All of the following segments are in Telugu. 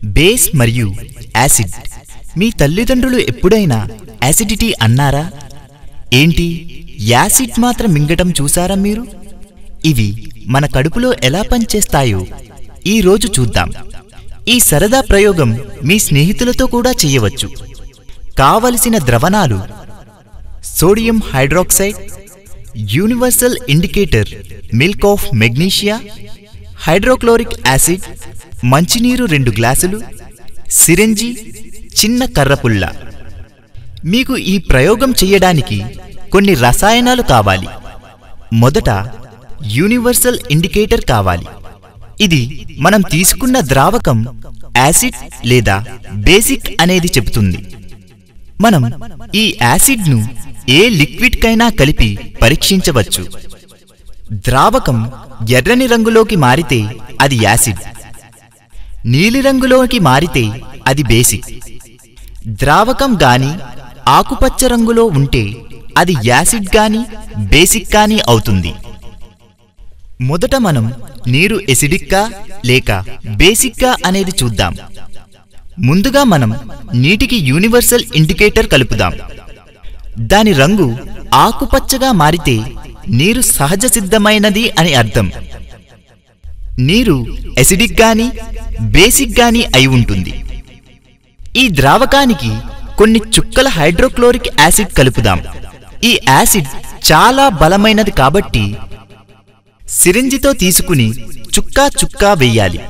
బేస్ మరియు యాసిడ్ మీ తల్లిదండ్రులు ఎప్పుడైనా యాసిడిటీ అన్నారా ఏంటి యాసిడ్ మాత్రం మింగటం చూసారా మీరు ఇవి మన కడుపులో ఎలా పనిచేస్తాయో ఈ రోజు చూద్దాం ఈ సరదా ప్రయోగం మీ స్నేహితులతో కూడా చేయవచ్చు కావలసిన ద్రవణాలు sodium hydroxide universal indicator milk of magnesia hydrochloric acid మంచినీరు రెండు గ్లాసులు సిరంజి చిన్న కర్రపుల్ల మీకు ఈ ప్రయోగం చేయడానికి కొన్ని రసాయనాలు కావాలి మొదట యూనివర్సల్ ఇండికేటర్ కావాలి ఇది మనం తీసుకున్న ద్రావకం యాసిడ్ లేదా బేసిక్ అనేది చెబుతుంది మనం ఈ యాసిడ్ను ఏ లిక్విడ్కైనా కలిపి పరీక్షించవచ్చు ద్రావకం ఎర్రని రంగులోకి మారితే అది యాసిడ్ నీలిరంగులోకి మారితే అది బేసిక్ ద్రావకం గాని ఆకుపచ్చ రంగులో ఉంటే అది యాసిడ్ గాని బేసిక్ గాని అవుతుంది మొదట మనం నీరు ఎసిడిక్కా లేక బేసిక్కా అనేది చూద్దాం ముందుగా మనం నీటికి యూనివర్సల్ ఇండికేటర్ కలుపుదాం దాని రంగు ఆకుపచ్చగా మారితే నీరు సహజ సిద్ధమైనది అని అర్థం నీరు ఎసిడిక్ గాని బేసిక్ గాని అయి ఉంటుంది ఈ ద్రావకానికి కొన్ని చుక్కల హైడ్రోక్లోరిక్ యాసిడ్ కలుపుదాం ఈ యాసిడ్ చాలా బలమైనది కాబట్టి సిరింజితో తీసుకుని చుక్కా చుక్కా వెయ్యాలి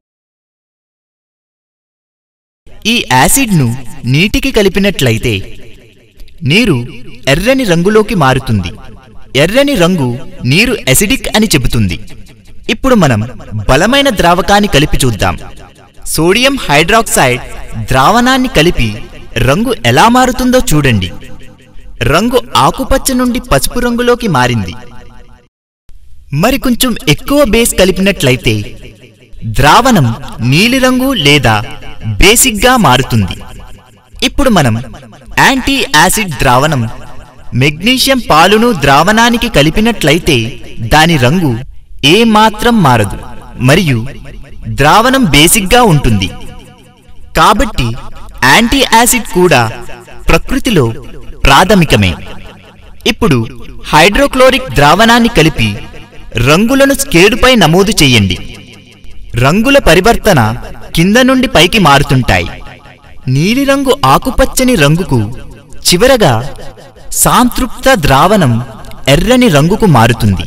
ఈ యాసిడ్ను నీటికి కలిపినట్లయితే నీరు ఎర్రని రంగులోకి మారుతుంది ఎర్రని రంగు నీరు ఎసిడిక్ అని చెబుతుంది ఇప్పుడు మనం బలమైన ద్రావకాన్ని కలిపి చూద్దాం సోడియం హైడ్రాక్సైడ్ ద్రావణాన్ని కలిపి రంగు ఎలా మారుతుందో చూడండి రంగు ఆకుపచ్చ నుండి పసుపు రంగులోకి మారింది మరి కొంచెం ఎక్కువ బేస్ కలిపినట్లయితే ద్రావణం నీలిరంగు లేదా బేసిక్గా మారుతుంది ఇప్పుడు మనం యాంటీ యాసిడ్ ద్రావణం మెగ్నీషియం పాలును ద్రావణానికి కలిపినట్లయితే దాని రంగు ఏమాత్రం మారదు మరియు ద్రావణం బేసిక్గా ఉంటుంది కాబట్టి యాంటీ యాసిడ్ కూడా ప్రకృతిలో ప్రాథమికమే ఇప్పుడు హైడ్రోక్లోరిక్ ద్రావణాన్ని కలిపి రంగులను స్కేలుపై నమోదు చెయ్యండి రంగుల పరివర్తన కింద నుండి పైకి మారుతుంటాయి నీలిరంగు ఆకుపచ్చని రంగుకు చివరగా సాంతృప్త ద్రావణం ఎర్రని రంగుకు మారుతుంది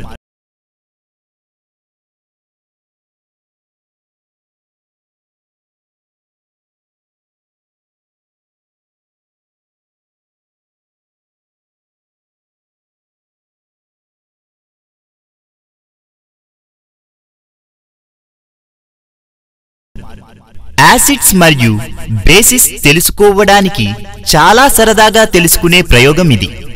యాసిడ్స్ మరియు బేసిస్ తెలుసుకోవడానికి చాలా సరదాగా తెలుసుకునే ప్రయోగం ఇది